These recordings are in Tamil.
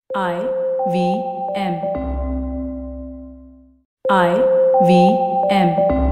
I V M. I V M.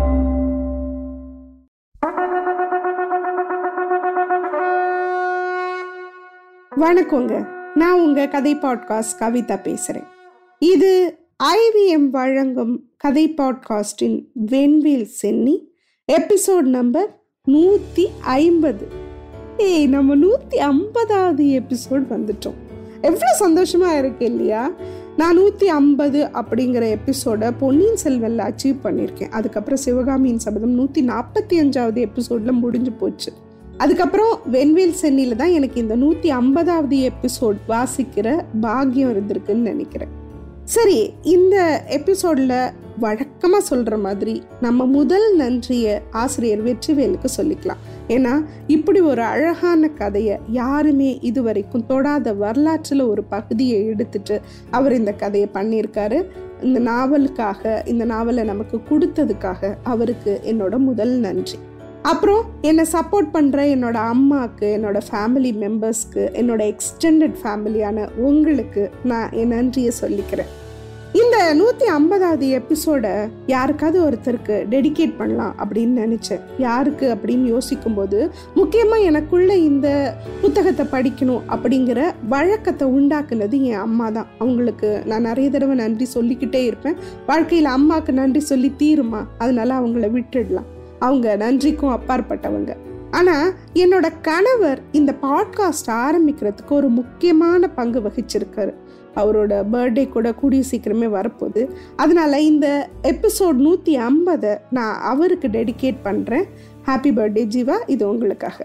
வணக்கங்க நான் உங்க கதை பாட்காஸ்ட் கவிதா பேசுறேன் இது ஐவிஎம் வழங்கும் கதை பாட்காஸ்டின் வெண்வேல் சென்னி எபிசோட் நம்பர் நூற்றி ஐம்பது ஏய் நம்ம நூற்றி ஐம்பதாவது எபிசோட் வந்துட்டோம் எவ்வளோ சந்தோஷமா இருக்கு இல்லையா நான் நூற்றி ஐம்பது அப்படிங்கிற எபிசோட பொன்னியின் செல்வனில் அச்சீவ் பண்ணியிருக்கேன் அதுக்கப்புறம் சிவகாமியின் சபதம் நூற்றி நாற்பத்தி அஞ்சாவது எபிசோடில் முடிஞ்சு போச்சு அதுக்கப்புறம் வெண்வேல் சென்னியில் தான் எனக்கு இந்த நூற்றி ஐம்பதாவது எபிசோட் வாசிக்கிற பாக்கியம் இருந்திருக்குன்னு நினைக்கிறேன் சரி இந்த எபிசோடில் வழக்கமாக சொல்கிற மாதிரி நம்ம முதல் நன்றியை ஆசிரியர் வெற்றிவேலுக்கு சொல்லிக்கலாம் ஏன்னா இப்படி ஒரு அழகான கதையை யாருமே இதுவரைக்கும் தொடாத வரலாற்றில் ஒரு பகுதியை எடுத்துட்டு அவர் இந்த கதையை பண்ணியிருக்காரு இந்த நாவலுக்காக இந்த நாவலை நமக்கு கொடுத்ததுக்காக அவருக்கு என்னோட முதல் நன்றி அப்புறம் என்னை சப்போர்ட் பண்ணுற என்னோட அம்மாவுக்கு என்னோட ஃபேமிலி மெம்பர்ஸ்க்கு என்னோட எக்ஸ்டெண்டட் ஃபேமிலியான உங்களுக்கு நான் என் நன்றியை சொல்லிக்கிறேன் இந்த நூற்றி ஐம்பதாவது எபிசோடை யாருக்காவது ஒருத்தருக்கு டெடிகேட் பண்ணலாம் அப்படின்னு நினச்சேன் யாருக்கு அப்படின்னு யோசிக்கும்போது முக்கியமாக எனக்குள்ள இந்த புத்தகத்தை படிக்கணும் அப்படிங்கிற வழக்கத்தை உண்டாக்குனது என் அம்மா தான் அவங்களுக்கு நான் நிறைய தடவை நன்றி சொல்லிக்கிட்டே இருப்பேன் வாழ்க்கையில் அம்மாவுக்கு நன்றி சொல்லி தீருமா அதனால அவங்கள விட்டுடலாம் அவங்க நன்றிக்கும் அப்பாற்பட்டவங்க ஆனால் என்னோட கணவர் இந்த பாட்காஸ்ட் ஆரம்பிக்கிறதுக்கு ஒரு முக்கியமான பங்கு வகிச்சிருக்காரு அவரோட பர்த்டே கூட கூடிய சீக்கிரமே வரப்போகுது அதனால இந்த எபிசோட் நூற்றி ஐம்பதை நான் அவருக்கு டெடிகேட் பண்ணுறேன் ஹாப்பி பர்த்டே ஜீவா இது உங்களுக்காக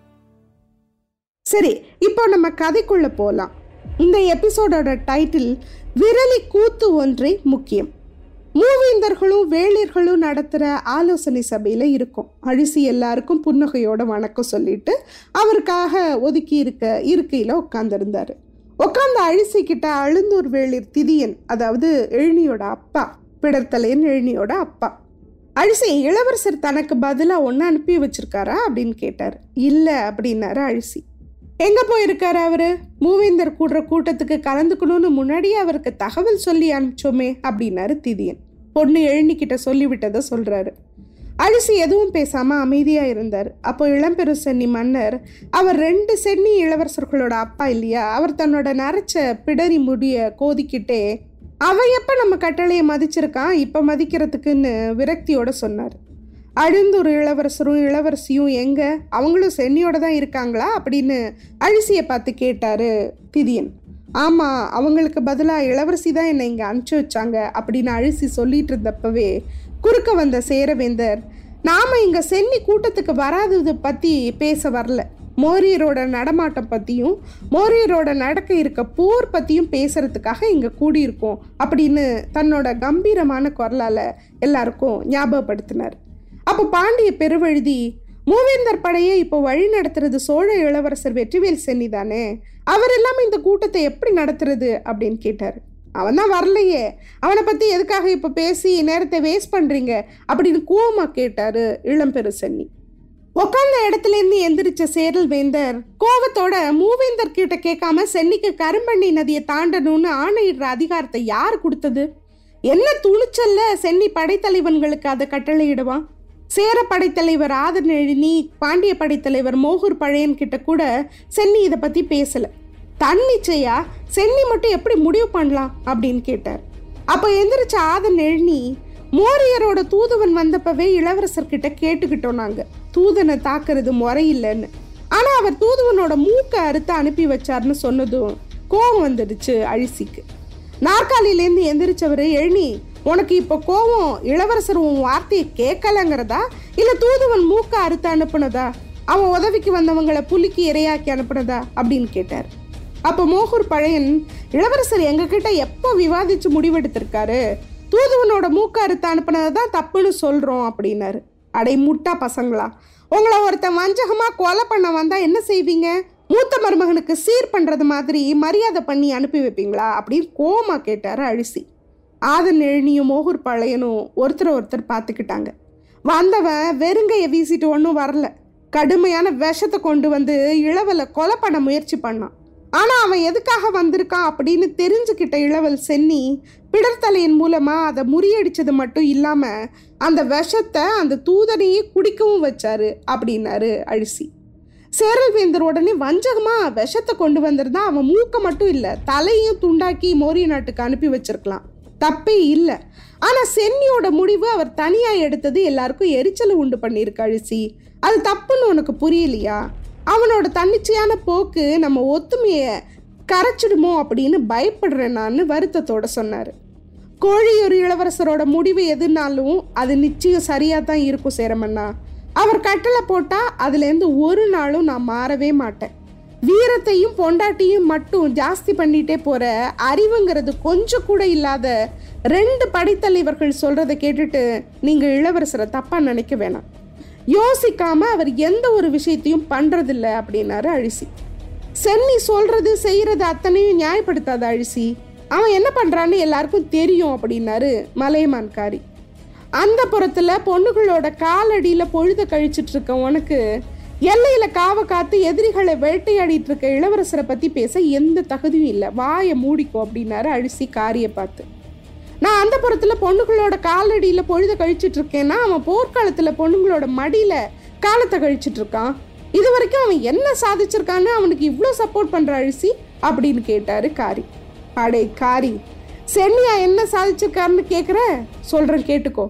சரி இப்போ நம்ம கதைக்குள்ள போகலாம் இந்த எபிசோடோட டைட்டில் விரலி கூத்து ஒன்றே முக்கியம் மூவேந்தர்களும் வேளிர்களும் நடத்துகிற ஆலோசனை சபையில் இருக்கும் அழிசி எல்லாருக்கும் புன்னகையோட வணக்கம் சொல்லிட்டு அவருக்காக ஒதுக்கி இருக்க இருக்கையில் உட்காந்துருந்தார் உட்காந்த அழிசி கிட்ட அழுந்தூர் வேளிர் திதியன் அதாவது எழுனியோட அப்பா பிடர்த்தலையன் எழுனியோட அப்பா அழிசி இளவரசர் தனக்கு பதிலாக ஒன்று அனுப்பி வச்சிருக்காரா அப்படின்னு கேட்டார் இல்லை அப்படின்னாரு அழிசி எங்கே போயிருக்காரு அவரு மூவேந்தர் கூடுற கூட்டத்துக்கு கலந்துக்கணும்னு முன்னாடியே அவருக்கு தகவல் சொல்லி அனுப்பிச்சோமே அப்படின்னாரு திதியன் பொண்ணு எழுநிக்கிட்ட சொல்லிவிட்டதை சொல்றாரு அழிசி எதுவும் பேசாம அமைதியா இருந்தார் அப்போ இளம்பெரு சென்னி மன்னர் அவர் ரெண்டு சென்னி இளவரசர்களோட அப்பா இல்லையா அவர் தன்னோட நரைச்ச பிடரி முடிய கோதிக்கிட்டே அவன் எப்ப நம்ம கட்டளையை மதிச்சிருக்கான் இப்ப மதிக்கிறதுக்குன்னு விரக்தியோட சொன்னார் அழுந்தூர் இளவரசரும் இளவரசியும் எங்க அவங்களும் சென்னியோட தான் இருக்காங்களா அப்படின்னு அழிசியை பார்த்து கேட்டாரு திதியன் ஆமாம் அவங்களுக்கு பதிலாக இளவரசி தான் என்னை இங்கே அனுப்பிச்சி வச்சாங்க அப்படின்னு அழிசி சொல்லிட்டு இருந்தப்பவே குறுக்க வந்த சேரவேந்தர் நாம் இங்கே சென்னி கூட்டத்துக்கு வராதது பற்றி பேச வரல மோரியரோட நடமாட்டம் பற்றியும் மோரியரோட நடக்க இருக்க போர் பற்றியும் பேசுறதுக்காக இங்கே கூடியிருக்கோம் அப்படின்னு தன்னோட கம்பீரமான குரலால் எல்லாருக்கும் ஞாபகப்படுத்தினார் அப்போ பாண்டிய பெருவழுதி மூவேந்தர் படையை இப்போ வழி நடத்துறது சோழ இளவரசர் வெற்றிவேல் சென்னி தானே அவர் இல்லாமல் இந்த கூட்டத்தை எப்படி நடத்துறது அப்படின்னு கேட்டார் அவன் தான் வரலையே அவனை பற்றி எதுக்காக இப்போ பேசி நேரத்தை வேஸ்ட் பண்ணுறீங்க அப்படின்னு கோமா கேட்டார் இளம்பெரு சென்னி உக்காந்த இடத்துல இருந்து எந்திரிச்ச சேரல் வேந்தர் கோவத்தோட மூவேந்தர் கிட்ட கேட்காம சென்னிக்கு கரும்பண்ணி நதியை தாண்டணும்னு ஆணையிடுற அதிகாரத்தை யார் கொடுத்தது என்ன துணிச்சல்ல சென்னி படைத்தலைவன்களுக்கு அதை கட்டளையிடுவான் சேர படைத்தலைவர் ஆதனெழினி பாண்டிய படைத்தலைவர் மோகூர் பழையன் கிட்ட கூட சென்னி இதை பற்றி பேசலை தன்னிச்சையா சென்னி மட்டும் எப்படி முடிவு பண்ணலாம் அப்படின்னு கேட்டார் அப்போ எந்திரிச்ச ஆதன் எழுநி மோரியரோட தூதுவன் வந்தப்பவே இளவரசர் கிட்ட கேட்டுக்கிட்டோம் நாங்கள் தூதனை தாக்குறது முறையில்லைன்னு ஆனால் அவர் தூதுவனோட மூக்கை அறுத்து அனுப்பி வச்சார்னு சொன்னதும் கோபம் வந்துடுச்சு அழிசிக்கு நாற்காலியிலேருந்து எந்திரிச்சவர் எழுநி உனக்கு இப்போ கோவம் இளவரசர் உன் வார்த்தையை கேட்கலங்கிறதா இல்லை தூதுவன் மூக்க அறுத்து அனுப்புனதா அவன் உதவிக்கு வந்தவங்களை புலிக்கு இரையாக்கி அனுப்புனதா அப்படின்னு கேட்டார் அப்போ மோகூர் பழையன் இளவரசர் எங்ககிட்ட எப்போ விவாதிச்சு முடிவெடுத்திருக்காரு தூதுவனோட மூக்க அறுத்து அனுப்புனதை தான் தப்புன்னு சொல்கிறோம் அப்படின்னாரு அடை முட்டா பசங்களா உங்களை ஒருத்தன் வஞ்சகமாக கொலை பண்ண வந்தால் என்ன செய்வீங்க மூத்த மருமகனுக்கு சீர் பண்ணுறது மாதிரி மரியாதை பண்ணி அனுப்பி வைப்பீங்களா அப்படின்னு கோமா கேட்டார் அழிசி ஆதன் எழுனியும் மோகூர் பழையனும் ஒருத்தர் ஒருத்தர் பார்த்துக்கிட்டாங்க வந்தவன் வெறுங்கையை வீசிட்டு ஒன்றும் வரல கடுமையான விஷத்தை கொண்டு வந்து இளவலை கொலை பண்ண முயற்சி பண்ணான் ஆனா அவன் எதுக்காக வந்திருக்கான் அப்படின்னு தெரிஞ்சுக்கிட்ட இளவல் சென்னி பிடர்த்தலையின் மூலமா அதை முறியடிச்சது மட்டும் இல்லாம அந்த விஷத்தை அந்த தூதனையே குடிக்கவும் வச்சாரு அப்படின்னாரு அழிசி சேரல்வேந்தர் உடனே வஞ்சகமா விஷத்தை கொண்டு வந்திருந்தா அவன் மூக்க மட்டும் இல்ல தலையும் துண்டாக்கி மோரிய நாட்டுக்கு அனுப்பி வச்சிருக்கலாம் தப்பே இல்லை ஆனா சென்னியோட முடிவு அவர் தனியா எடுத்தது எல்லாருக்கும் எரிச்சலை உண்டு பண்ணியிருக்கு அழிசி அது தப்புன்னு உனக்கு புரியலையா அவனோட தன்னிச்சையான போக்கு நம்ம ஒத்துமையை கரைச்சிடுமோ அப்படின்னு பயப்படுறேன் நான் வருத்தத்தோட சொன்னார் கோழியூர் இளவரசரோட முடிவு எதுனாலும் அது நிச்சயம் சரியாக தான் இருக்கும் சேரமண்ணா அவர் கட்டளை போட்டால் அதுலேருந்து ஒரு நாளும் நான் மாறவே மாட்டேன் வீரத்தையும் பொண்டாட்டியும் மட்டும் ஜாஸ்தி பண்ணிட்டே போற அறிவுங்கிறது கொஞ்சம் கூட இல்லாத ரெண்டு படைத்தலைவர்கள் சொல்றதை கேட்டுட்டு நீங்க இளவரசரை தப்பா நினைக்க வேணாம் யோசிக்காம அவர் எந்த ஒரு விஷயத்தையும் பண்றதில்ல அப்படின்னாரு அழிசி சென்னி சொல்றது செய்யறது அத்தனையும் நியாயப்படுத்தாத அழிசி அவன் என்ன பண்றான்னு எல்லாருக்கும் தெரியும் அப்படின்னாரு மலையமான்காரி அந்த புறத்துல பொண்ணுகளோட காலடியில பொழுத கழிச்சிட்டு இருக்க உனக்கு எல்லையில காவ காத்து எதிரிகளை வேட்டையாடிட்டு இருக்க இளவரசரை பத்தி பேச எந்த தகுதியும் இல்லை வாயை மூடிக்கோ அப்படின்னாரு அழிசி காரிய பார்த்து நான் அந்த புறத்துல பொண்ணுகளோட காலடியில பொழுத கழிச்சிட்டு இருக்கேன்னா அவன் போர்க்காலத்துல பொண்ணுங்களோட மடியில காலத்தை கழிச்சிட்டு இருக்கான் இது வரைக்கும் அவன் என்ன சாதிச்சிருக்கான்னு அவனுக்கு இவ்வளோ சப்போர்ட் பண்ற அழிசி அப்படின்னு கேட்டாரு காரி அடே காரி சென்னியா என்ன சாதிச்சிருக்காருன்னு கேக்குற சொல்றேன் கேட்டுக்கோ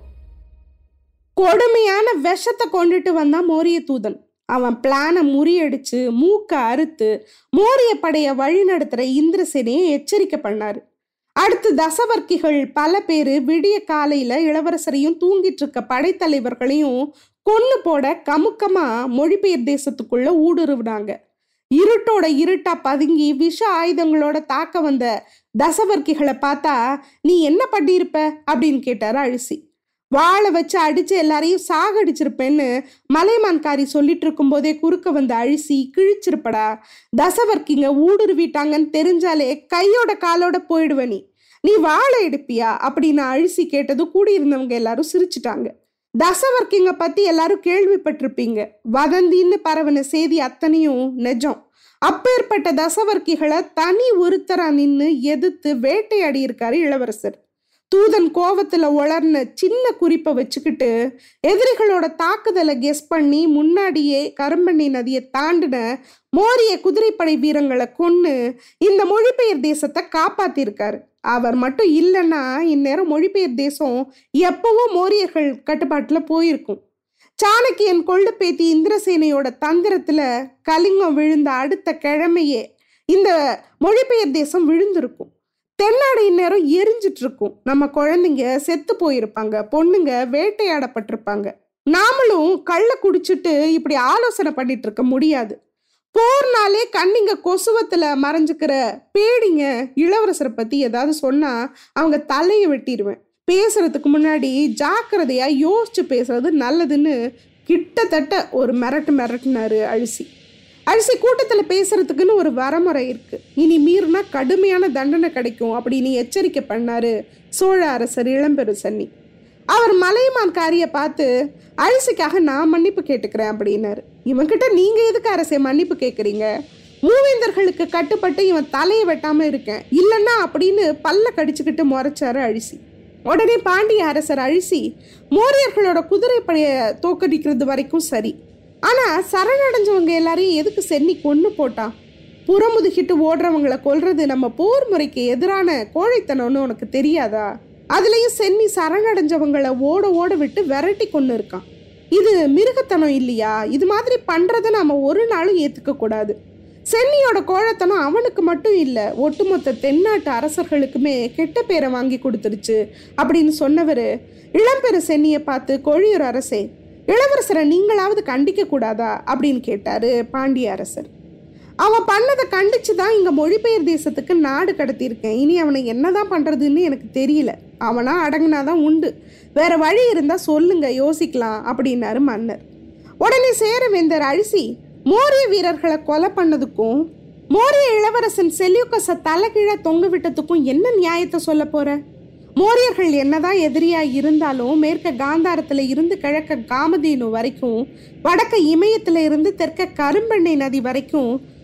கொடுமையான விஷத்தை கொண்டுட்டு வந்தான் மோரிய தூதன் அவன் பிளானை முறியடிச்சு மூக்க அறுத்து மோரிய படைய வழிநடத்துற இந்திரசேனையை எச்சரிக்கை பண்ணாரு அடுத்து தசவர்க்கிகள் பல பேர் விடிய காலையில இளவரசரையும் தூங்கிட்டு இருக்க படைத்தலைவர்களையும் கொன்னு போட கமுக்கமா மொழிபெயர் தேசத்துக்குள்ள ஊடுருவினாங்க இருட்டோட இருட்டா பதுங்கி விஷ ஆயுதங்களோட தாக்க வந்த தசவர்க்கிகளை பார்த்தா நீ என்ன பண்ணியிருப்ப அப்படின்னு கேட்டாரு அழிசி வாழை வச்சு அடிச்சு எல்லாரையும் சாகடிச்சிருப்பேன்னு மலைமான்காரி சொல்லிட்டு இருக்கும்போதே குறுக்க வந்த அழிசி கிழிச்சிருப்படா தசவர்க்கிங்க ஊடுருவிட்டாங்கன்னு தெரிஞ்சாலே கையோட காலோட போயிடுவ நீ நீ வாழை எடுப்பியா அப்படின்னு அழிசி கேட்டது கூடியிருந்தவங்க எல்லாரும் சிரிச்சிட்டாங்க தசவர்க்கிங்க பத்தி எல்லாரும் கேள்விப்பட்டிருப்பீங்க வதந்தின்னு பரவன செய்தி அத்தனையும் நெஜம் அப்பேற்பட்ட தசவர்க்கிகளை தனி ஒருத்தரா நின்று எதிர்த்து வேட்டையாடி இருக்காரு இளவரசர் தூதன் கோவத்துல உளர்ன சின்ன குறிப்பை வச்சுக்கிட்டு எதிரிகளோட தாக்குதலை கெஸ் பண்ணி முன்னாடியே கரும்பண்ணி நதியை தாண்டின மோரிய குதிரைப்படை வீரங்களை கொன்னு இந்த மொழிபெயர் தேசத்தை காப்பாத்திருக்காரு அவர் மட்டும் இல்லைன்னா இந்நேரம் மொழிபெயர் தேசம் எப்பவும் மோரியர்கள் கட்டுப்பாட்டில் போயிருக்கும் சாணக்கியன் கொள்ளு பேத்தி இந்திரசேனையோட தந்திரத்துல கலிங்கம் விழுந்த அடுத்த கிழமையே இந்த மொழிபெயர் தேசம் விழுந்திருக்கும் தென்னாடு இந்நேரம் எரிஞ்சிட்டு இருக்கும் நம்ம குழந்தைங்க செத்து போயிருப்பாங்க பொண்ணுங்க வேட்டையாடப்பட்டிருப்பாங்க நாமளும் கள்ள குடிச்சிட்டு இப்படி ஆலோசனை பண்ணிட்டு இருக்க முடியாது போர்னாலே கண்ணிங்க கொசுவத்துல மறைஞ்சுக்கிற பேடிங்க இளவரசரை பத்தி ஏதாவது சொன்னா அவங்க தலையை வெட்டிடுவேன் பேசுறதுக்கு முன்னாடி ஜாக்கிரதையா யோசிச்சு பேசுறது நல்லதுன்னு கிட்டத்தட்ட ஒரு மிரட்டு மிரட்டுனாரு அழிசி அரிசி கூட்டத்தில் பேசுறதுக்குன்னு ஒரு வரமுறை இருக்கு இனி மீறினா கடுமையான தண்டனை கிடைக்கும் அப்படின்னு எச்சரிக்கை பண்ணாரு சோழ அரசர் இளம்பெரு சன்னி அவர் மலையமான் காரிய பார்த்து அரிசிக்காக நான் மன்னிப்பு கேட்டுக்கிறேன் அப்படின்னாரு இவன்கிட்ட நீங்க எதுக்கு அரசே மன்னிப்பு கேட்குறீங்க மூவேந்தர்களுக்கு கட்டுப்பட்டு இவன் தலையை வெட்டாம இருக்கேன் இல்லைன்னா அப்படின்னு பல்ல கடிச்சுக்கிட்டு முறைச்சாரு அழிசி உடனே பாண்டிய அரசர் அழிசி மோரியர்களோட குதிரைப்படைய தோக்கடிக்கிறது வரைக்கும் சரி ஆனா சரணடைஞ்சவங்க எல்லாரையும் எதுக்கு சென்னி கொன்னு போட்டான் புறமுதுகிட்டு ஓடுறவங்களை கொல்றது நம்ம போர் முறைக்கு எதிரான கோழைத்தனம்னு உனக்கு தெரியாதா அதுலயும் சென்னி சரணடைஞ்சவங்களை ஓட ஓட விட்டு விரட்டி கொண்டு இருக்கான் இது மிருகத்தனம் இல்லையா இது மாதிரி பண்றதை நாம ஒரு நாளும் ஏத்துக்க கூடாது சென்னியோட கோழத்தனம் அவனுக்கு மட்டும் இல்லை ஒட்டுமொத்த தென்னாட்டு அரசர்களுக்குமே கெட்ட பேரை வாங்கி கொடுத்துருச்சு அப்படின்னு சொன்னவர் இளம்பெரு சென்னியை பார்த்து கொழியூர் அரசே இளவரசரை நீங்களாவது கண்டிக்க கூடாதா அப்படின்னு கேட்டாரு பாண்டிய அரசர் அவன் பண்ணதை கண்டிச்சு தான் இங்கே மொழிபெயர் தேசத்துக்கு நாடு கடத்தியிருக்கேன் இனி அவனை என்னதான் பண்ணுறதுன்னு எனக்கு தெரியல அவனா அடங்குனாதான் உண்டு வேற வழி இருந்தால் சொல்லுங்க யோசிக்கலாம் அப்படின்னாரு மன்னர் உடனே சேரவேந்தர் அழிசி மோரிய வீரர்களை கொலை பண்ணதுக்கும் மோரிய இளவரசன் செல்யூக்கஸை தலைகீழ தொங்க விட்டதுக்கும் என்ன நியாயத்தை சொல்ல போற மோரியர்கள் என்னதான் எதிரியா இருந்தாலும் மேற்க காந்தாரத்துல இருந்து கிழக்க காமதேனு வரைக்கும் வடக்க இமயத்துல இருந்து தெற்க கரும்பெண்ணை நதி வரைக்கும்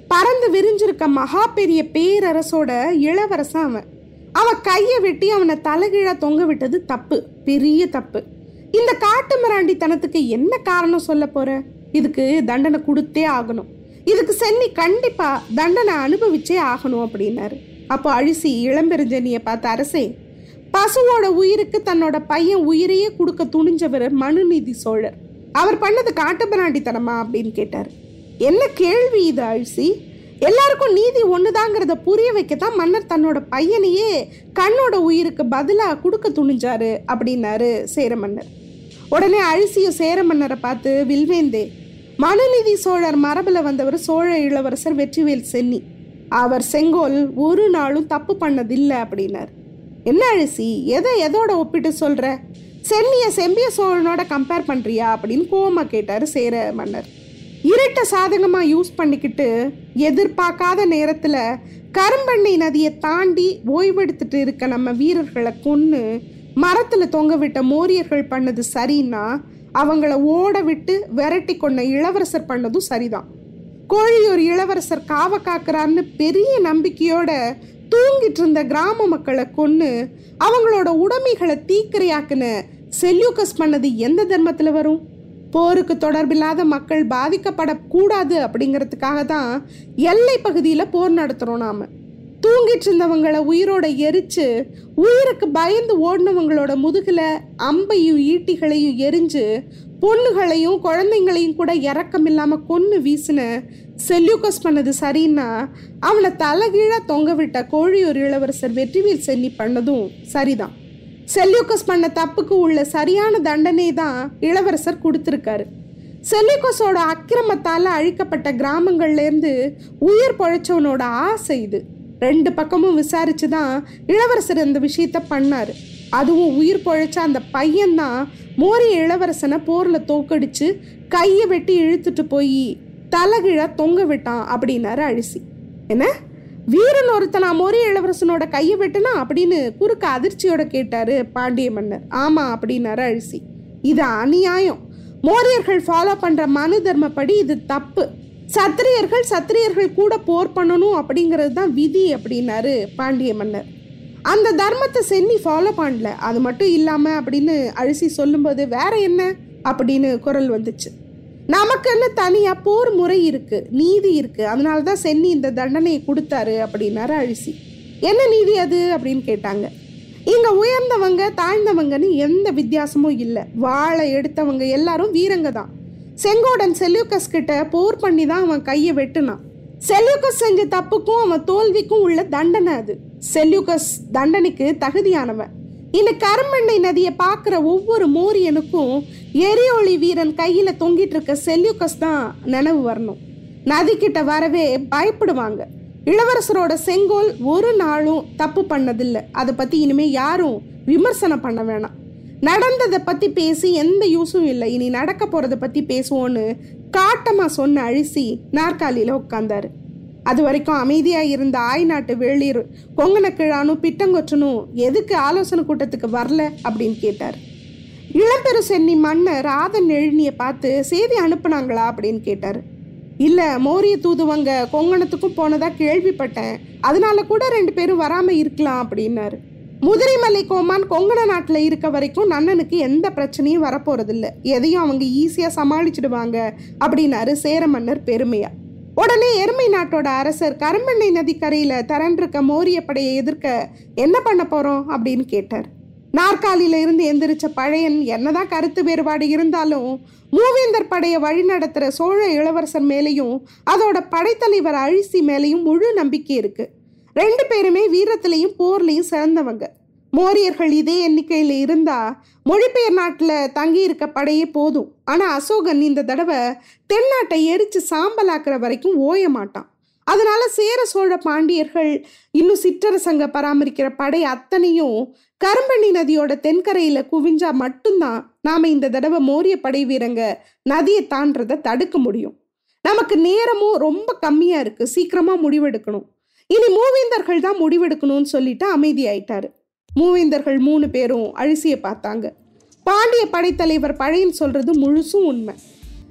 பறந்து விரிஞ்சிருக்க மகா பெரிய பேரரசோட இளவரசன் அவன் அவன் கையை வெட்டி அவனை தலைகீழா தொங்க விட்டது தப்பு பெரிய தப்பு இந்த காட்டு மிராண்டித்தனத்துக்கு என்ன காரணம் சொல்ல போற இதுக்கு தண்டனை கொடுத்தே ஆகணும் இதுக்கு சென்னி கண்டிப்பா தண்டனை அனுபவிச்சே ஆகணும் அப்படின்னாரு அப்போ அழிசி இளம்பெருஞ்சனிய பார்த்த அரசே பசுவோட உயிருக்கு தன்னோட பையன் உயிரையே கொடுக்க துணிஞ்சவர் மனுநீதி சோழர் அவர் பண்ணது காட்டு மிராண்டித்தனமா அப்படின்னு கேட்டார் என்ன கேள்வி இது அழிசி எல்லாருக்கும் நீதி ஒண்ணுதாங்கிறத புரிய வைக்கத்தான் மன்னர் தன்னோட பையனையே கண்ணோட உயிருக்கு பதிலாக கொடுக்க துணிஞ்சாரு அப்படின்னாரு சேர மன்னர் உடனே அழிசியும் சேர மன்னரை பார்த்து வில்வேந்தே மனுநீதி சோழர் மரபில் வந்தவர் சோழ இளவரசர் வெற்றிவேல் சென்னி அவர் செங்கோல் ஒரு நாளும் தப்பு பண்ணதில்லை அப்படின்னார் என்ன அழிசி எதை எதோட ஒப்பிட்டு சொல்ற சென்னிய செம்பிய சோழனோட கம்பேர் பண்றியா அப்படின்னு கோவமா கேட்டாரு சேர மன்னர் இருட்ட சாதகமா யூஸ் பண்ணிக்கிட்டு எதிர்பார்க்காத நேரத்துல கரும்பண்ணை நதியை தாண்டி ஓய்வெடுத்துட்டு இருக்க நம்ம வீரர்களை கொன்னு மரத்துல தொங்க விட்ட மோரியர்கள் பண்ணது சரின்னா அவங்கள ஓட விட்டு விரட்டி கொண்ட இளவரசர் பண்ணதும் சரிதான் கோழியூர் இளவரசர் காவ காக்குறான்னு பெரிய நம்பிக்கையோட தூங்கிட்டு இருந்த கிராம மக்களை கொன்னு அவங்களோட உடைமைகளை தீக்கிரையாக்குன செல்யூக்கஸ் பண்ணது எந்த தர்மத்தில் வரும் போருக்கு தொடர்பில்லாத மக்கள் பாதிக்கப்படக்கூடாது அப்படிங்கிறதுக்காக தான் எல்லை பகுதியில் போர் நடத்துகிறோம் நாம தூங்கிட்டு இருந்தவங்களை உயிரோட எரிச்சு உயிருக்கு பயந்து ஓடினவங்களோட முதுகில் அம்பையும் ஈட்டிகளையும் எரிஞ்சு பொண்ணுகளையும் குழந்தைங்களையும் கூட இறக்கம் இல்லாமல் கொன்று வீசின செல்யூக்கஸ் பண்ணது சரின்னா அவனை தலைகீழாக தொங்க விட்ட கோழியூர் இளவரசர் வெற்றிவேல் சென்னி பண்ணதும் சரிதான் செல்யூக்கஸ் பண்ண தப்புக்கு உள்ள சரியான தண்டனை தான் இளவரசர் கொடுத்துருக்காரு செல்யூக்கஸோட அக்கிரமத்தால் அழிக்கப்பட்ட கிராமங்கள்லேருந்து உயிர் பொழைச்சவனோட ஆசை இது ரெண்டு பக்கமும் விசாரிச்சு தான் இளவரசர் இந்த விஷயத்த பண்ணாரு அதுவும் உயிர் பொழைச்ச அந்த பையன்தான் மோரிய இளவரசனை போரில் தோக்கடிச்சு கையை வெட்டி இழுத்துட்டு போய் தலைகிழ தொங்க விட்டான் அப்படின்னாரு அழிசி என்ன வீரன் ஒருத்தனா மோரிய இளவரசனோட கையை வெட்டுனா அப்படின்னு குறுக்க அதிர்ச்சியோட கேட்டாரு பாண்டிய மன்னர் ஆமா அப்படின்னாரு அழிசி இது அநியாயம் மோரியர்கள் ஃபாலோ பண்ற மனு தர்மப்படி இது தப்பு சத்திரியர்கள் சத்திரியர்கள் கூட போர் பண்ணணும் அப்படிங்கிறது தான் விதி அப்படின்னாரு பாண்டிய மன்னர் அந்த தர்மத்தை சென்னி ஃபாலோ பண்ணல அது மட்டும் இல்லாம அப்படின்னு அழிசி சொல்லும்போது வேற என்ன அப்படின்னு குரல் வந்துச்சு நமக்குன்னு தனியா போர் முறை இருக்கு நீதி இருக்கு அதனால தான் சென்னி இந்த தண்டனையை கொடுத்தாரு அப்படின்னாரு அழிசி என்ன நீதி அது அப்படின்னு கேட்டாங்க இங்க உயர்ந்தவங்க தாழ்ந்தவங்கன்னு எந்த வித்தியாசமும் இல்லை வாழை எடுத்தவங்க எல்லாரும் வீரங்க தான் செங்கோடன் செல்யூக்கஸ் கிட்ட போர் பண்ணி தான் அவன் கையை வெட்டுனான் செல்யூக்கஸ் செஞ்ச தப்புக்கும் அவன் தோல்விக்கும் உள்ள தண்டனை அது செல்யூக்கஸ் தண்டனைக்கு தகுதியானவன் இந்த கருமெண்ணை நதியை பார்க்குற ஒவ்வொரு மோரியனுக்கும் எரியோளி வீரன் கையில் தொங்கிட்டு இருக்க செல்யூக்கஸ் தான் நினைவு வரணும் நதிக்கிட்ட வரவே பயப்படுவாங்க இளவரசரோட செங்கோல் ஒரு நாளும் தப்பு பண்ணதில்லை அதை பற்றி இனிமே யாரும் விமர்சனம் பண்ண வேணாம் நடந்ததை பற்றி பேசி எந்த யூஸும் இல்லை இனி நடக்க போகிறத பற்றி பேசுவோன்னு காட்டமாக சொன்ன அழிசி நாற்காலியில் உட்காந்தாரு அது வரைக்கும் அமைதியாக இருந்த ஆய் நாட்டு வேளிர் கொங்கன கிழானும் பிட்டங்கொற்றனும் எதுக்கு ஆலோசனை கூட்டத்துக்கு வரல அப்படின்னு கேட்டார் இளம்பெரு சென்னி மன்னர் ஆதன் எழுநியை பார்த்து செய்தி அனுப்புனாங்களா அப்படின்னு கேட்டார் இல்லை மோரிய தூதுவங்க கொங்கணத்துக்கும் போனதா கேள்விப்பட்டேன் அதனால கூட ரெண்டு பேரும் வராமல் இருக்கலாம் அப்படின்னாரு முதிரைமலை கோமான் கொங்கண நாட்டில் இருக்க வரைக்கும் நன்னனுக்கு எந்த பிரச்சனையும் வரப்போறதில்ல எதையும் அவங்க ஈஸியாக சமாளிச்சிடுவாங்க அப்படின்னாரு சேர மன்னர் பெருமையா உடனே எருமை நாட்டோட அரசர் கரும்பெண்ணை நதிக்கரையில் திரண்டிருக்க மோரிய படையை எதிர்க்க என்ன பண்ண போகிறோம் அப்படின்னு கேட்டார் நாற்காலியில இருந்து எந்திரிச்ச பழையன் என்னதான் கருத்து வேறுபாடு இருந்தாலும் மூவேந்தர் படையை வழிநடத்துகிற சோழ இளவரசர் மேலேயும் அதோட படைத்தலைவர் அழிசி மேலேயும் முழு நம்பிக்கை இருக்கு ரெண்டு பேருமே வீரத்திலையும் போர்லையும் சிறந்தவங்க மோரியர்கள் இதே எண்ணிக்கையில் இருந்தா மொழிபெயர் நாட்டில் தங்கி இருக்க படையே போதும் ஆனால் அசோகன் இந்த தடவை தென்னாட்டை எரிச்சு சாம்பலாக்குற வரைக்கும் ஓய மாட்டான் அதனால சேர சோழ பாண்டியர்கள் இன்னும் சிற்றரசங்க பராமரிக்கிற படை அத்தனையும் கரும்பண்ணி நதியோட தென்கரையில குவிஞ்சா மட்டும்தான் நாம இந்த தடவை மோரிய படை வீரங்க நதியை தாண்டறதை தடுக்க முடியும் நமக்கு நேரமும் ரொம்ப கம்மியா இருக்கு சீக்கிரமா முடிவெடுக்கணும் இனி மூவேந்தர்கள் தான் முடிவெடுக்கணும்னு சொல்லிட்டு அமைதியாயிட்டாரு மூவேந்தர்கள் மூணு பேரும் அழிசியை பார்த்தாங்க பாண்டிய படைத்தலைவர் பழையன் சொல்றது முழுசும் உண்மை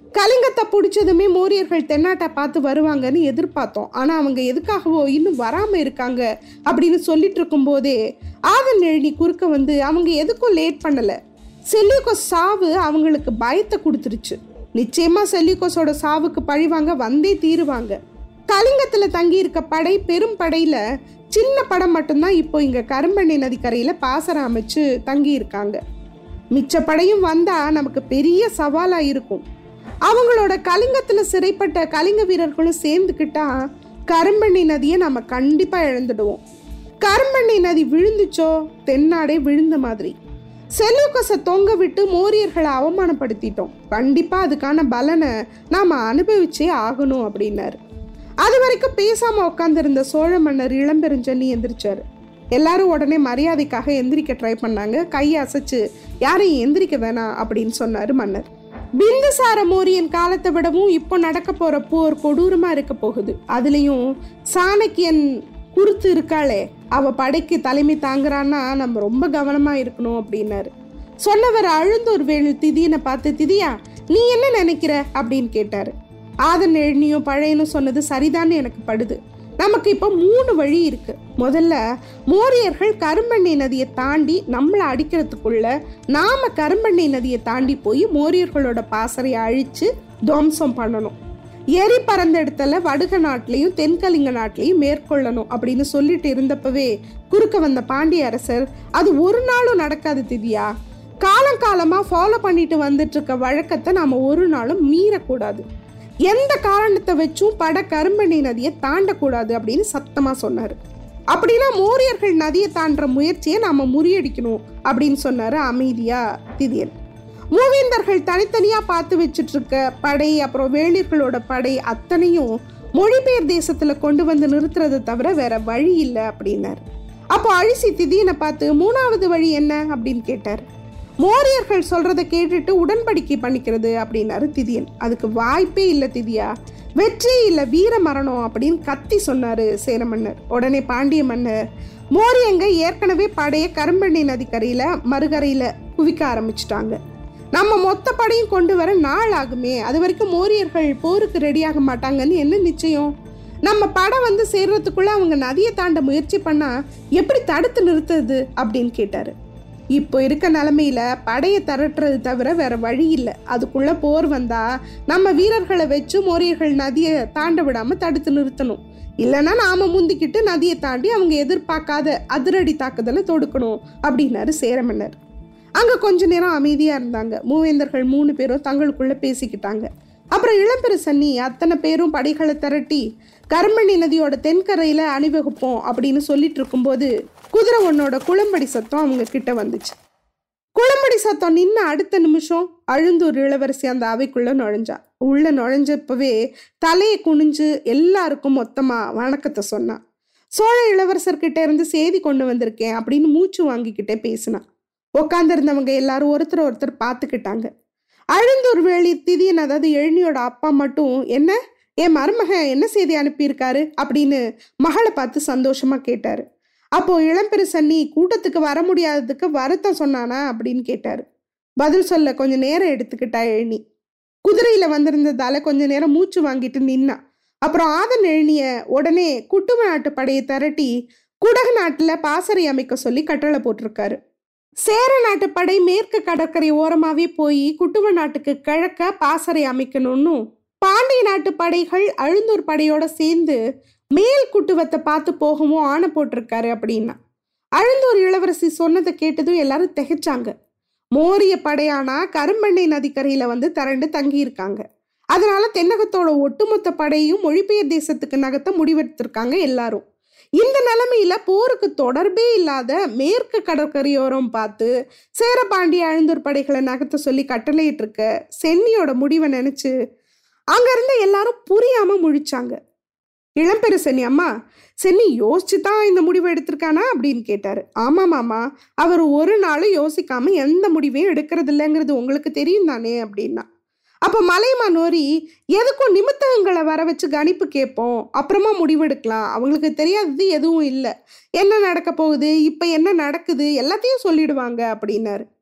கலிங்கத்தை பிடிச்சதுமே மோரியர்கள் தென்னாட்டை பார்த்து வருவாங்கன்னு எதிர்பார்த்தோம் ஆனா அவங்க எதுக்காகவோ இன்னும் வராம இருக்காங்க அப்படின்னு சொல்லிட்டு இருக்கும்போதே ஆதன் எழுநி குறுக்க வந்து அவங்க எதுக்கும் லேட் பண்ணல செல்லிகோஸ் சாவு அவங்களுக்கு பயத்தை கொடுத்துருச்சு நிச்சயமா செல்லிகோஸோட சாவுக்கு பழிவாங்க வந்தே தீருவாங்க கலிங்கத்துல தங்கி இருக்க படை பெரும் படையில சின்ன படம் மட்டும்தான் இப்போ இங்க கரும்பண்ணி நதிக்கரையில பாசரம் அமைச்சு தங்கி இருக்காங்க மிச்ச படையும் வந்தா நமக்கு பெரிய சவாலா இருக்கும் அவங்களோட கலிங்கத்துல சிறைப்பட்ட கலிங்க வீரர்களும் சேர்ந்துக்கிட்டா கரும்பண்ணி நதியை நம்ம கண்டிப்பா இழந்துடுவோம் கரும்பண்ணி நதி விழுந்துச்சோ தென்னாடே விழுந்த மாதிரி செல்வக்கசை தொங்க விட்டு மோரியர்களை அவமானப்படுத்திட்டோம் கண்டிப்பா அதுக்கான பலனை நாம அனுபவிச்சே ஆகணும் அப்படின்னாரு அது வரைக்கும் பேசாம உட்காந்துருந்த சோழ மன்னர் இளம்பெருஞ்சென்னி எந்திரிச்சாரு எல்லாரும் உடனே மரியாதைக்காக எந்திரிக்க ட்ரை பண்ணாங்க கையை அசைச்சு யாரையும் எந்திரிக்க வேணாம் அப்படின்னு சொன்னாரு மன்னர் பிந்துசார மோரியன் காலத்தை விடவும் இப்போ நடக்க போற போர் கொடூரமா இருக்க போகுது அதுலயும் சாணக்கியன் குருத்து இருக்காளே அவ படைக்கு தலைமை தாங்குறான்னா நம்ம ரொம்ப கவனமா இருக்கணும் அப்படின்னாரு சொன்னவர் அழுந்தூர் வேலு திதியனை பார்த்து திதியா நீ என்ன நினைக்கிற அப்படின்னு கேட்டாரு ஆதன் எழுனியும் பழையனும் சொன்னது சரிதான்னு எனக்கு படுது நமக்கு இப்போ மூணு வழி இருக்கு முதல்ல மோரியர்கள் கரும்பண்ணி நதியை தாண்டி நம்மளை அடிக்கிறதுக்குள்ள நாம கரும்பண்ணி நதியை தாண்டி போய் மோரியர்களோட பாசறையை அழிச்சு துவம்சம் பண்ணணும் எரி பறந்த இடத்துல வடுக நாட்டிலையும் தென்கலிங்க நாட்டிலையும் மேற்கொள்ளணும் அப்படின்னு சொல்லிட்டு இருந்தப்பவே குறுக்க வந்த பாண்டிய அரசர் அது ஒரு நாளும் நடக்காது திவ்யா காலங்காலமா ஃபாலோ பண்ணிட்டு வந்துட்டு இருக்க வழக்கத்தை நாம ஒரு நாளும் மீறக்கூடாது எந்த காரணத்தை வச்சும் பட கரும்பணி நதியை தாண்டக்கூடாது அப்படின்னு சத்தமா சொன்னாரு அப்படின்னா மோரியர்கள் நதியை தாண்டுற முயற்சியை நாம முறியடிக்கணும் அப்படின்னு சொன்னாரு அமைதியா திதியன் மூவேந்தர்கள் தனித்தனியா பார்த்து வச்சுட்டு இருக்க படை அப்புறம் வேளிர்களோட படை அத்தனையும் மொழிபெயர் தேசத்துல கொண்டு வந்து நிறுத்துறதை தவிர வேற வழி இல்லை அப்படின்னாரு அப்போ அழிசி திதியனை பார்த்து மூணாவது வழி என்ன அப்படின்னு கேட்டார் மோரியர்கள் சொல்றதை கேட்டுட்டு உடன்படிக்கை பண்ணிக்கிறது அப்படின்னாரு திதியன் அதுக்கு வாய்ப்பே இல்லை திதியா வெற்றி இல்லை வீர மரணம் அப்படின்னு கத்தி சொன்னாரு சேர மன்னர் உடனே பாண்டிய மன்னர் மோரியங்க ஏற்கனவே படைய கரும்பண்ணி நதிக்கரையில மறுகரையில குவிக்க ஆரம்பிச்சிட்டாங்க நம்ம மொத்த படையும் கொண்டு வர நாள் ஆகுமே அது வரைக்கும் மோரியர்கள் போருக்கு ரெடியாக மாட்டாங்கன்னு என்ன நிச்சயம் நம்ம படம் வந்து சேர்றதுக்குள்ள அவங்க நதியை தாண்ட முயற்சி பண்ணா எப்படி தடுத்து நிறுத்துறது அப்படின்னு கேட்டாரு இப்போ இருக்க நிலமையில படையை திரட்டுறது தவிர வேற வழி இல்லை அதுக்குள்ள போர் வந்தா நம்ம வீரர்களை வச்சு மோரியர்கள் நதியை தாண்ட விடாம தடுத்து நிறுத்தணும் இல்லைன்னா நாம முந்திக்கிட்டு நதியை தாண்டி அவங்க எதிர்பார்க்காத அதிரடி தாக்குதலை தொடுக்கணும் அப்படின்னாரு சேரமன்னர் அங்க கொஞ்ச நேரம் அமைதியா இருந்தாங்க மூவேந்தர்கள் மூணு பேரும் தங்களுக்குள்ள பேசிக்கிட்டாங்க அப்புறம் இளம்பெருசன்னி அத்தனை பேரும் படைகளை திரட்டி கருமணி நதியோட தென்கரையில அணிவகுப்போம் அப்படின்னு சொல்லிட்டு இருக்கும்போது குதிரை ஒன்னோட குளம்படி சத்தம் அவங்க கிட்ட வந்துச்சு குளம்படி சத்தம் நின்ன அடுத்த நிமிஷம் அழுந்தூர் இளவரசி அந்த அவைக்குள்ள நுழைஞ்சா உள்ள நுழைஞ்சப்பவே தலையை குனிஞ்சு எல்லாருக்கும் மொத்தமா வணக்கத்தை சொன்னா சோழ இளவரசர்கிட்ட இருந்து செய்தி கொண்டு வந்திருக்கேன் அப்படின்னு மூச்சு வாங்கிக்கிட்டே பேசினா உட்காந்துருந்தவங்க எல்லாரும் ஒருத்தர் ஒருத்தர் பார்த்துக்கிட்டாங்க அழுந்தூர் வேலி திதியன் அதாவது எழுனியோட அப்பா மட்டும் என்ன என் மருமகன் என்ன செய்தி அனுப்பியிருக்காரு அப்படின்னு மகளை பார்த்து சந்தோஷமா கேட்டாரு அப்போ இளம்பெருசன்னி கூட்டத்துக்கு வர முடியாததுக்கு வருத்தம் சொன்னானா அப்படின்னு கேட்டாரு பதில் சொல்ல கொஞ்ச நேரம் எடுத்துக்கிட்டா எழுனி குதிரையில வந்திருந்ததால கொஞ்ச நேரம் மூச்சு வாங்கிட்டு நின்னா அப்புறம் ஆதன் எழுனிய உடனே குட்டுவ நாட்டு படையை திரட்டி குடகு நாட்டுல பாசறை அமைக்க சொல்லி கட்டளை போட்டிருக்காரு சேர நாட்டு படை மேற்கு கடற்கரை ஓரமாவே போய் குட்டுவ நாட்டுக்கு கிழக்க பாசறை அமைக்கணும்னு பாண்டிய நாட்டு படைகள் அழுந்தூர் படையோட சேர்ந்து மேல் குட்டுவத்தை பார்த்து போகவும் ஆணை போட்டிருக்காரு அப்படின்னா அழுந்தூர் இளவரசி சொன்னதை கேட்டதும் எல்லாரும் திகைச்சாங்க மோரிய படையானா கரும்பண்ணை நதிக்கரையில வந்து திரண்டு தங்கி இருக்காங்க அதனால தென்னகத்தோட ஒட்டுமொத்த படையும் மொழிபெயர் தேசத்துக்கு நகர்த்த முடிவெடுத்திருக்காங்க எல்லாரும் இந்த நிலைமையில போருக்கு தொடர்பே இல்லாத மேற்கு கடற்கரையோரம் பார்த்து சேரபாண்டிய அழுந்தூர் படைகளை நகர்த்த சொல்லி கட்டளையிட்டு இருக்க சென்னியோட முடிவை நினைச்சு அங்க இருந்த எல்லாரும் புரியாம முழிச்சாங்க இளம்பெரு சென்னி அம்மா சென்னி யோசிச்சு தான் இந்த முடிவை எடுத்திருக்கானா அப்படின்னு கேட்டாரு ஆமா மாமா அவர் ஒரு நாளும் யோசிக்காம எந்த முடிவையும் எடுக்கிறது இல்லைங்கிறது உங்களுக்கு தெரியும் தானே அப்படின்னா அப்போ மலைமா நோரி எதுக்கும் நிமித்தகங்களை வர வச்சு கணிப்பு கேட்போம் அப்புறமா முடிவெடுக்கலாம் அவங்களுக்கு தெரியாதது எதுவும் இல்லை என்ன நடக்க போகுது இப்போ என்ன நடக்குது எல்லாத்தையும் சொல்லிடுவாங்க அப்படின்னாரு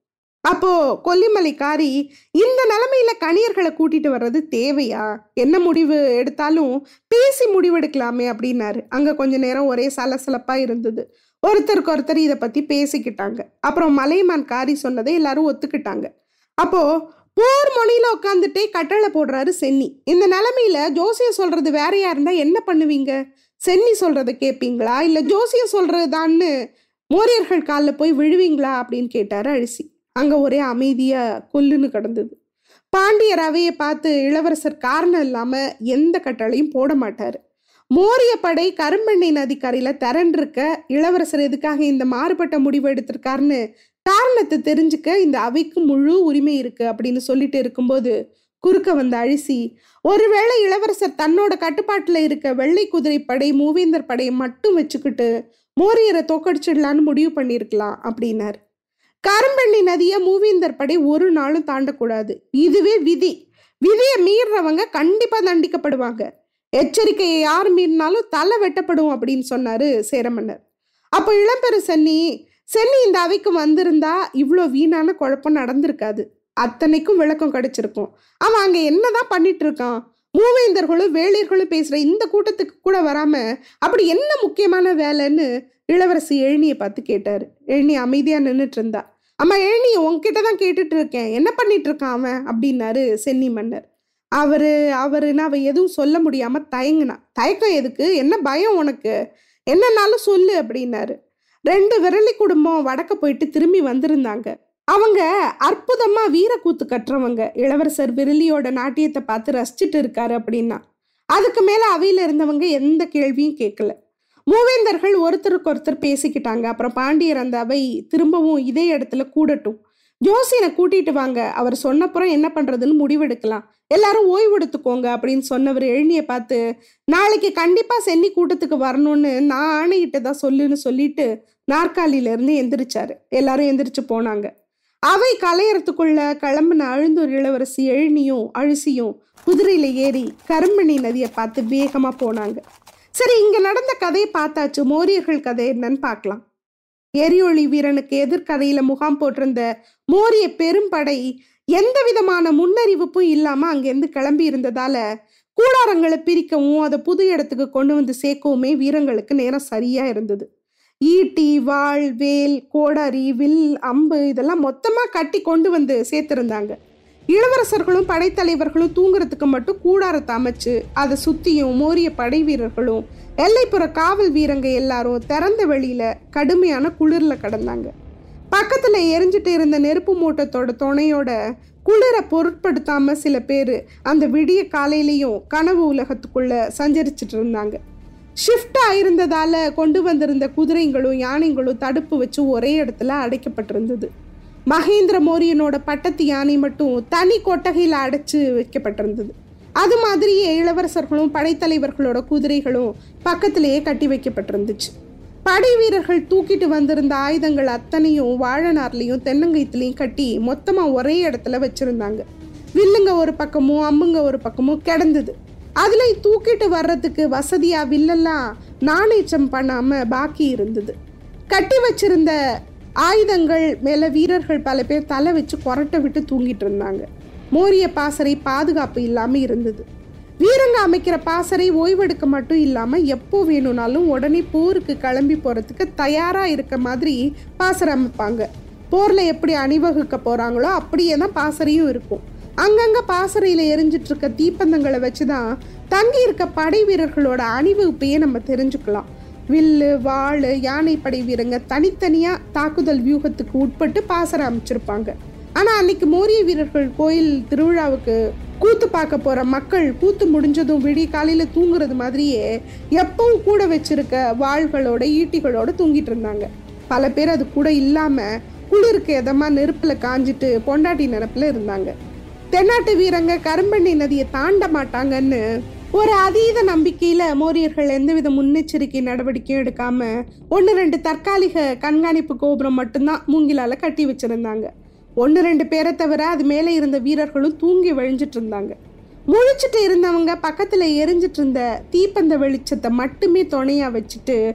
அப்போ கொல்லிமலைக்காரி இந்த நிலைமையில கணியர்களை கூட்டிட்டு வர்றது தேவையா என்ன முடிவு எடுத்தாலும் பேசி முடிவெடுக்கலாமே அப்படின்னாரு அங்க கொஞ்ச நேரம் ஒரே சலசலப்பா இருந்தது ஒருத்தருக்கு ஒருத்தர் இதை பத்தி பேசிக்கிட்டாங்க அப்புறம் மலைமான் காரி சொன்னதை எல்லாரும் ஒத்துக்கிட்டாங்க அப்போ போர் மொழியில உட்காந்துட்டே கட்டளை போடுறாரு சென்னி இந்த நிலைமையில ஜோசியம் சொல்றது வேறையா இருந்தா என்ன பண்ணுவீங்க சென்னி சொல்றதை கேட்பீங்களா இல்ல ஜோசியம் சொல்றதுதான்னு மோரியர்கள் காலில் போய் விழுவீங்களா அப்படின்னு கேட்டாரு அழிசி அங்க ஒரே அமைதியா கொல்லுன்னு கிடந்தது பாண்டியர் அவையை பார்த்து இளவரசர் காரணம் இல்லாம எந்த கட்டளையும் போட மாட்டாரு மோரிய படை கரும்பெண்ணை நதிக்கரையில திரண்டிருக்க இளவரசர் எதுக்காக இந்த மாறுபட்ட முடிவு எடுத்திருக்காருன்னு காரணத்தை தெரிஞ்சுக்க இந்த அவைக்கு முழு உரிமை இருக்கு அப்படின்னு சொல்லிட்டு இருக்கும்போது குறுக்க வந்த அழிசி ஒருவேளை இளவரசர் தன்னோட கட்டுப்பாட்டுல இருக்க வெள்ளை குதிரை படை மூவேந்தர் படையை மட்டும் வச்சுக்கிட்டு மோரியரை தோக்கடிச்சிடலான்னு முடிவு பண்ணியிருக்கலாம் அப்படின்னாரு கரும்பெண்ணி நதியை மூவேந்தர் படை ஒரு நாளும் தாண்டக்கூடாது இதுவே விதி விதியை மீறுறவங்க கண்டிப்பா தண்டிக்கப்படுவாங்க எச்சரிக்கையை யார் மீறினாலும் தலை வெட்டப்படும் அப்படின்னு சொன்னாரு சேரமன்னர் அப்போ இளம்பெரு சென்னி சென்னி இந்த அவைக்கு வந்திருந்தா இவ்வளோ வீணான குழப்பம் நடந்திருக்காது அத்தனைக்கும் விளக்கம் கிடைச்சிருக்கும் அவன் அங்க என்னதான் பண்ணிட்டு இருக்கான் மூவேந்தர்களும் வேளிர்களும் பேசுற இந்த கூட்டத்துக்கு கூட வராம அப்படி என்ன முக்கியமான வேலைன்னு இளவரசி எழினியை பார்த்து கேட்டாரு எழினி அமைதியா நின்றுட்டு இருந்தா அம்மா எழினி உன்கிட்ட தான் கேட்டுட்டு இருக்கேன் என்ன பண்ணிட்டு இருக்கான் அவன் அப்படின்னாரு சென்னி மன்னர் அவரு அவருன்னு அவ எதுவும் சொல்ல முடியாம தயங்குனா தயக்கம் எதுக்கு என்ன பயம் உனக்கு என்னன்னாலும் சொல்லு அப்படின்னாரு ரெண்டு விரலி குடும்பம் வடக்க போயிட்டு திரும்பி வந்திருந்தாங்க அவங்க அற்புதமா வீரக்கூத்து கட்டுறவங்க இளவரசர் விரலியோட நாட்டியத்தை பார்த்து ரசிச்சுட்டு இருக்காரு அப்படின்னா அதுக்கு மேல அவையில இருந்தவங்க எந்த கேள்வியும் கேட்கல மூவேந்தர்கள் ஒருத்தருக்கு ஒருத்தர் பேசிக்கிட்டாங்க அப்புறம் பாண்டியர் அந்த அவை திரும்பவும் இதே இடத்துல கூடட்டும் ஜோசியனை கூட்டிட்டு வாங்க அவர் சொன்னப்புறம் என்ன பண்றதுன்னு முடிவெடுக்கலாம் எல்லாரும் ஓய்வெடுத்துக்கோங்க அப்படின்னு சொன்னவர் எழினியை பார்த்து நாளைக்கு கண்டிப்பா சென்னி கூட்டத்துக்கு வரணும்னு நான் ஆணையிட்டதா சொல்லுன்னு சொல்லிட்டு நாற்காலியில இருந்து எந்திரிச்சாரு எல்லாரும் எந்திரிச்சு போனாங்க அவை கலையறதுக்குள்ள கிளம்புன அழுந்தூர் இளவரசி எழினியும் அழிசியும் குதிரையில ஏறி கரும்பணி நதியை பார்த்து வேகமா போனாங்க சரி இங்க நடந்த கதையை பார்த்தாச்சு மோரியர்கள் கதை என்னன்னு பார்க்கலாம் எரிஒளி வீரனுக்கு எதிர்கரையில முகாம் போட்டிருந்த மோரிய பெரும்படை எந்த விதமான முன்னறிவிப்பும் இல்லாம அங்கேருந்து கிளம்பி இருந்ததால கூடாரங்களை பிரிக்கவும் அதை புது இடத்துக்கு கொண்டு வந்து சேர்க்கவுமே வீரங்களுக்கு நேரம் சரியா இருந்தது ஈட்டி வாள் வேல் கோடாரி வில் அம்பு இதெல்லாம் மொத்தமா கட்டி கொண்டு வந்து சேர்த்திருந்தாங்க இளவரசர்களும் படைத்தலைவர்களும் தூங்குறதுக்கு மட்டும் கூடாரத்தை அமைச்சு அதை சுத்தியும் மோரிய படை வீரர்களும் எல்லைப்புற காவல் வீரங்க எல்லாரும் திறந்த வெளியில கடுமையான குளிர்ல கடந்தாங்க பக்கத்துல எரிஞ்சிட்டு இருந்த நெருப்பு மூட்டத்தோட துணையோட குளிரை பொருட்படுத்தாம சில பேர் அந்த விடிய காலையிலையும் கனவு உலகத்துக்குள்ள சஞ்சரிச்சிட்டு இருந்தாங்க ஷிஃப்ட் ஆயிருந்ததால கொண்டு வந்திருந்த குதிரைங்களும் யானைங்களும் தடுப்பு வச்சு ஒரே இடத்துல அடைக்கப்பட்டிருந்தது மகேந்திர மோரியனோட பட்டத்து யானை மட்டும் தனி கொட்டகையில் அடைச்சு வைக்கப்பட்டிருந்தது அது மாதிரியே இளவரசர்களும் படைத்தலைவர்களோட குதிரைகளும் பக்கத்திலேயே கட்டி வைக்கப்பட்டிருந்துச்சு படை வீரர்கள் தூக்கிட்டு வந்திருந்த ஆயுதங்கள் அத்தனையும் வாழநார்லையும் தென்னங்கயத்துலையும் கட்டி மொத்தமா ஒரே இடத்துல வச்சிருந்தாங்க வில்லுங்க ஒரு பக்கமும் அம்புங்க ஒரு பக்கமும் கிடந்தது அதுல தூக்கிட்டு வர்றதுக்கு வசதியா வில்லெல்லாம் நாணேச்சம் பண்ணாம பாக்கி இருந்தது கட்டி வச்சிருந்த ஆயுதங்கள் மேல வீரர்கள் பல பேர் தலை வச்சு கொரட்டை விட்டு தூங்கிட்டு இருந்தாங்க மோரிய பாசறை பாதுகாப்பு இல்லாம இருந்தது வீரங்க அமைக்கிற பாசறை ஓய்வெடுக்க மட்டும் இல்லாம எப்போ வேணும்னாலும் உடனே போருக்கு கிளம்பி போறதுக்கு தயாரா இருக்க மாதிரி பாசறை அமைப்பாங்க போர்ல எப்படி அணிவகுக்க போறாங்களோ அப்படியே தான் பாசறையும் இருக்கும் அங்கங்க பாசறையில எரிஞ்சிட்டு இருக்க தீப்பந்தங்களை வச்சுதான் தங்கி இருக்க படை வீரர்களோட அணிவகுப்பையே நம்ம தெரிஞ்சுக்கலாம் வில்லு வாள் யானைப்படை வீரங்க தனித்தனியா தாக்குதல் வியூகத்துக்கு உட்பட்டு பாசறை அமைச்சிருப்பாங்க ஆனா அன்னைக்கு மோரிய வீரர்கள் கோயில் திருவிழாவுக்கு கூத்து பார்க்க போற மக்கள் கூத்து முடிஞ்சதும் விடிய காலையில தூங்குறது மாதிரியே எப்பவும் கூட வச்சிருக்க வாள்களோட ஈட்டிகளோட தூங்கிட்டு இருந்தாங்க பல பேர் அது கூட இல்லாம குளிருக்கு எதமா நெருப்புல காஞ்சிட்டு பொண்டாட்டி நினப்புல இருந்தாங்க தென்னாட்டு வீரங்க கரும்பண்ணி நதியை தாண்ட மாட்டாங்கன்னு ஒரு அதீத நம்பிக்கையில மோரியர்கள் எந்தவித முன்னெச்சரிக்கை நடவடிக்கையும் எடுக்காம ஒன்று ரெண்டு தற்காலிக கண்காணிப்பு கோபுரம் மட்டும்தான் மூங்கிலால கட்டி வச்சிருந்தாங்க ஒன்று ரெண்டு பேரை தவிர அது மேலே இருந்த வீரர்களும் தூங்கி வழிஞ்சிட்டு இருந்தாங்க முழிச்சிட்டு இருந்தவங்க பக்கத்தில் எரிஞ்சிட்டு இருந்த தீப்பந்த வெளிச்சத்தை மட்டுமே துணையா வச்சுட்டு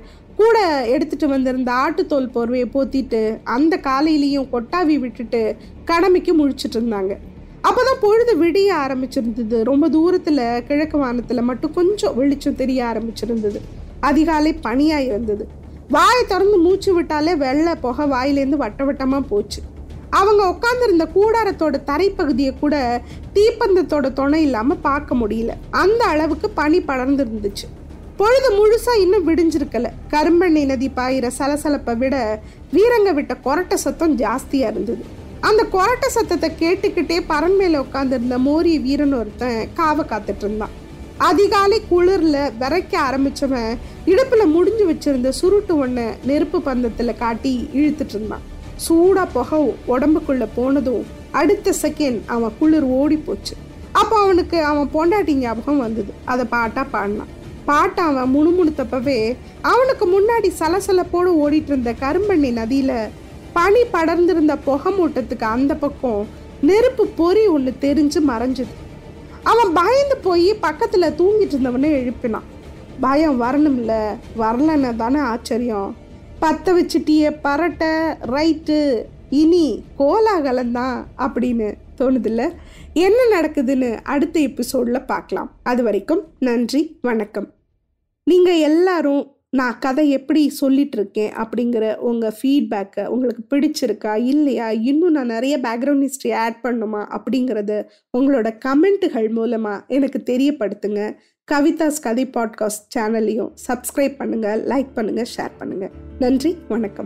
கூட எடுத்துட்டு வந்திருந்த ஆட்டுத்தோல் போர்வையை போத்திட்டு அந்த காலையிலையும் கொட்டாவி விட்டுட்டு கடமைக்கு முழிச்சிட்டு இருந்தாங்க அப்போதான் பொழுது விடிய ஆரம்பிச்சிருந்தது ரொம்ப தூரத்தில் கிழக்கு வானத்தில் மட்டும் கொஞ்சம் வெளிச்சம் தெரிய ஆரம்பிச்சிருந்தது அதிகாலை பனியாக இருந்தது வாயை திறந்து மூச்சு விட்டாலே வெள்ளை புகை வாயிலேருந்து வட்ட வட்டமாக போச்சு அவங்க உட்காந்துருந்த கூடாரத்தோட தரைப்பகுதியை கூட தீப்பந்தத்தோட துணை இல்லாமல் பார்க்க முடியல அந்த அளவுக்கு பனி படர்ந்து இருந்துச்சு பொழுது முழுசா இன்னும் விடிஞ்சிருக்கல கரும்பண்ணி நதி பாயிற சலசலப்பை விட வீரங்க விட்ட கொரட்ட சத்தம் ஜாஸ்தியா இருந்தது அந்த கொரட்ட சத்தத்தை கேட்டுக்கிட்டே பரன் மேல உட்காந்துருந்த மோரிய வீரன் ஒருத்தன் காவ காத்துட்டு இருந்தான் அதிகாலை குளிர்ல விரைக்க ஆரம்பிச்சவன் இடுப்புல முடிஞ்சு வச்சிருந்த சுருட்டு ஒண்ண நெருப்பு பந்தத்துல காட்டி இழுத்துட்டு இருந்தான் சூடா புகை உடம்புக்குள்ள போனதும் அடுத்த செகண்ட் அவன் குளிர் ஓடி போச்சு அப்போ அவனுக்கு அவன் பொண்டாட்டி ஞாபகம் வந்தது அதை பாட்டா பாடினான் பாட்டை அவன் முணுமுணுத்தப்பவே அவனுக்கு முன்னாடி சலசலப்போடு ஓடிட்டு இருந்த கரும்பண்ணி நதியில பனி படர்ந்திருந்த புகை மூட்டத்துக்கு அந்த பக்கம் நெருப்பு பொறி ஒன்று தெரிஞ்சு மறைஞ்சது அவன் பயந்து போய் பக்கத்துல தூங்கிட்டு இருந்தவனை எழுப்பினான் பயம் வரணும்ல வரலன்னு தானே ஆச்சரியம் பத்த வச்சுட்டியே பரட்ட ரைட்டு இனி கோலாகலம் தான் அப்படின்னு தோணுதில்ல என்ன நடக்குதுன்னு அடுத்த எபிசோடில் பார்க்கலாம் அது வரைக்கும் நன்றி வணக்கம் நீங்கள் எல்லாரும் நான் கதை எப்படி சொல்லிட்டு இருக்கேன் அப்படிங்கிற உங்கள் ஃபீட்பேக்கை உங்களுக்கு பிடிச்சிருக்கா இல்லையா இன்னும் நான் நிறைய பேக்ரவுண்ட் ஹிஸ்ட்ரி ஆட் பண்ணுமா அப்படிங்கிறத உங்களோட கமெண்ட்டுகள் மூலமாக எனக்கு தெரியப்படுத்துங்க கவிதாஸ் கதை பாட்காஸ்ட் சேனலையும் சப்ஸ்கிரைப் பண்ணுங்கள் லைக் பண்ணுங்கள் ஷேர் பண்ணுங்கள் நன்றி வணக்கம்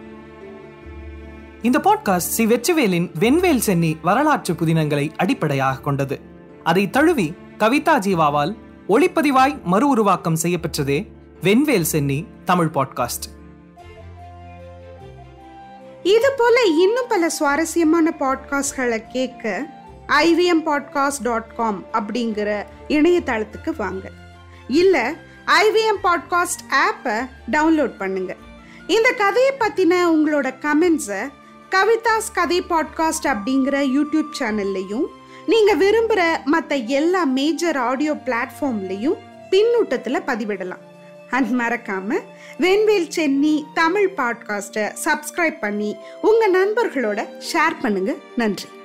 இந்த பாட்காஸ்ட் சி வெற்றிவேலின் வெண்வேல் சென்னி வரலாற்று புதினங்களை அடிப்படையாக கொண்டது அதை தழுவி கவிதா ஜீவாவால் ஒளிப்பதிவாய் மறு உருவாக்கம் செய்யப்பெற்றதே வெண்வேல் சென்னி தமிழ் பாட்காஸ்ட் இது போல இன்னும் பல சுவாரஸ்யமான பாட்காஸ்ட்களை கேட்க ஐவிஎம் பாட்காஸ்ட் டாட் காம் அப்படிங்கிற இணையதளத்துக்கு வாங்க இல்லை ஐவிஎம் பாட்காஸ்ட் ஆப்பை டவுன்லோட் பண்ணுங்க இந்த கதையை பற்றின உங்களோட கமெண்ட்ஸை கவிதாஸ் கதை பாட்காஸ்ட் அப்படிங்கிற யூடியூப் சேனல்லையும் நீங்கள் விரும்புகிற மற்ற எல்லா மேஜர் ஆடியோ பிளாட்ஃபார்ம்லையும் பின்னூட்டத்தில் பதிவிடலாம் அண்ட் மறக்காம வெண்வேல் சென்னி தமிழ் பாட்காஸ்ட்டை சப்ஸ்கிரைப் பண்ணி உங்கள் நண்பர்களோட ஷேர் பண்ணுங்க நன்றி